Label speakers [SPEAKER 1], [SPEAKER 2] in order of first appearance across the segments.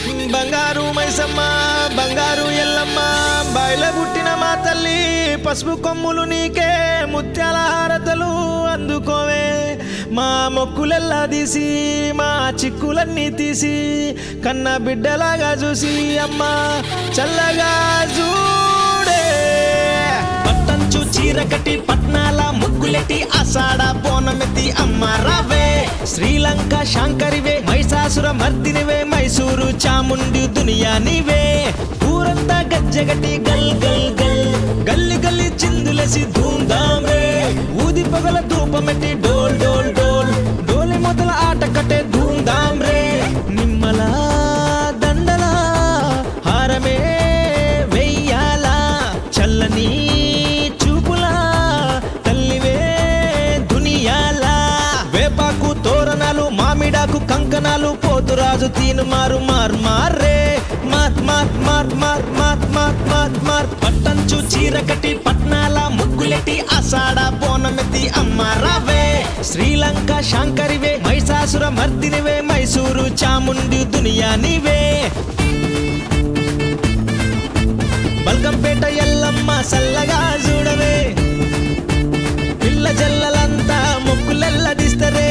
[SPEAKER 1] బంగారు మైసమ్మ బంగారు ఎల్లమ్మ బయల పుట్టిన మా తల్లి పసుపు కొమ్ములు నీకే ముత్యాల హారతలు అందుకోవే మా మొక్కులెల్లా తీసి మా చిక్కులన్నీ తీసి కన్న బిడ్డలాగా చూసి అమ్మ చల్లగా చూడే పట్టంచు చీర కట్టి పట్నాల ముగ్గులెట్టి అసాడ బోనమెత్తి అమ్మ రావే శ్రీలంక శాంకరివే మైసాసుర మర్దినివే మైసూరు చాముండి దునియా నీవే ఊరంతా గజ్జగట్టి గల్ గల్ గల్ గల్లి గల్లి చిందులసి ధూమ్ధామే ఊది పొగల ధూపమెట్టి డోల్ డోల్ డోల్ డోలి మొదల ఆట కట్టే ధూమ్ధామ్ రే నిమ్మల దండల హారమే వెయ్యాలా చల్లని చూపులా తల్లివే దునియాలా వేపాకు తోరణాలు మామిడాకు కంకణాలు పోతురాజు తీను మారు మార్ మారే మాత్ మాత్ మార్ మార్ మాత్ మాత్ మాత్ మార్ పట్టంచు చీర కట్టి పట్నాల ముగ్గులెట్టి అసాడ బోనమెత్తి అమ్మ రావే శ్రీలంక శాంకరివే మైసాసుర మర్దినివే మైసూరు చాముండి దునియా నీవే బల్కంపేట ఎల్లమ్మ సల్లగా చూడవే పిల్ల జల్లలంతా మొక్కులెల్లదిస్తరే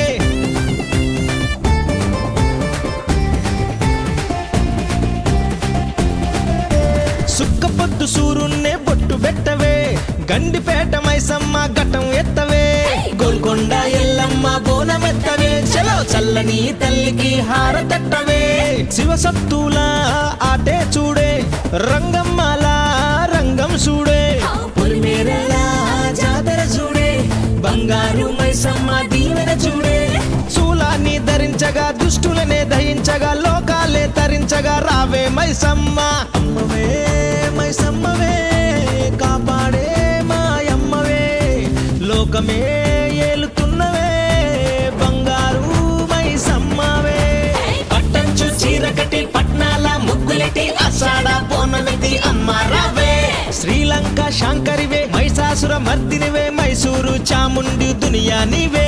[SPEAKER 1] సుక్క పొద్దు సూరున్నే బొట్టు పెట్టవే గండిపేట మైసమ్మ ఘటం ఎత్తవే గోల్కొండ ఎల్లమ్మ బోనమెత్తవే చలో చల్లని తల్లికి హారతట్టవే శివసత్తుల ఆటే చూడే రంగమ్మల రంగం చూడే పొలిమేరలా జాతర చూడే బంగారు మైసమ్మ దీవెన చూడే శూలాన్ని ధరించగా దుష్టులనే దహించగా లోకాలే తరించగా రావే మైసమ్మ అమ్మవే మైసమ్మవే కాపాడే మాయమ్మవే లోకమే ఏలుతున్నవే బంగారు మైసమ్మవే పట్టంచు చీర కట్టి పట్నాల ముగ్గులెట్టి అసాడ బోనమెత్తి అమ్మ రావే శ్రీలంక శాంకరివే మైసాసుర మర్దినివే మైసూరు చాముండి దునియా నీవే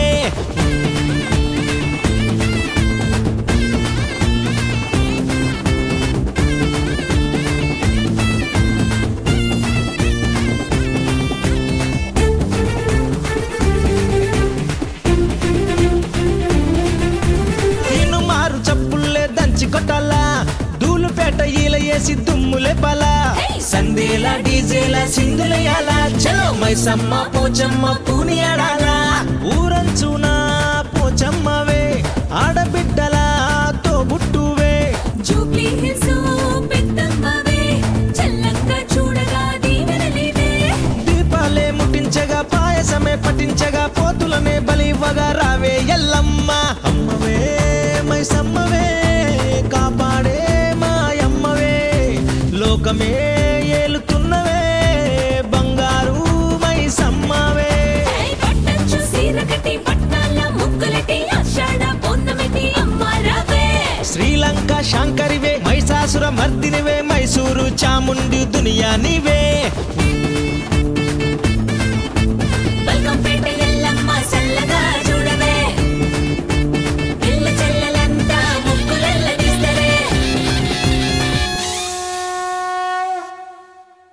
[SPEAKER 1] నేను మారు చప్పుల్లే దంచి కొట్టాలా దూలుపేట ఈల వేసి దుమ్ములే పలా సందేలా డీజేలా సిందులయాలా చలో మైసమ్మ పోచమ్మ పూని ఆడాలా ఊరంచునా పోచమ్మవే ఆడబిడ్డలా తోబుట్టువే
[SPEAKER 2] జూబ్లీ హిల్స్ పెద్దమ్మవే చల్లంగా చూడగా దీవెనలివే
[SPEAKER 1] దీపాలే ముట్టించగా పాయసమే పట్టించగా పోతులనే బలివ్వగా రావే ఎల్లమ్మ అమ్మవే మైసమ్మవే కాపాడే మాయమ్మవే లోకమే ఏలుతున్నవే బంగారు మైసమ్మవే
[SPEAKER 2] పట్టంచు సీర కట్టి పట్నాల ముగ్గులెట్టి ఆషాఢ పౌర్ణమికి అమ్మ రావే
[SPEAKER 1] శ్రీలంక శాంకరివే మైసాసుర మర్దినివే మైసూరు చాముండి దునియా నీవే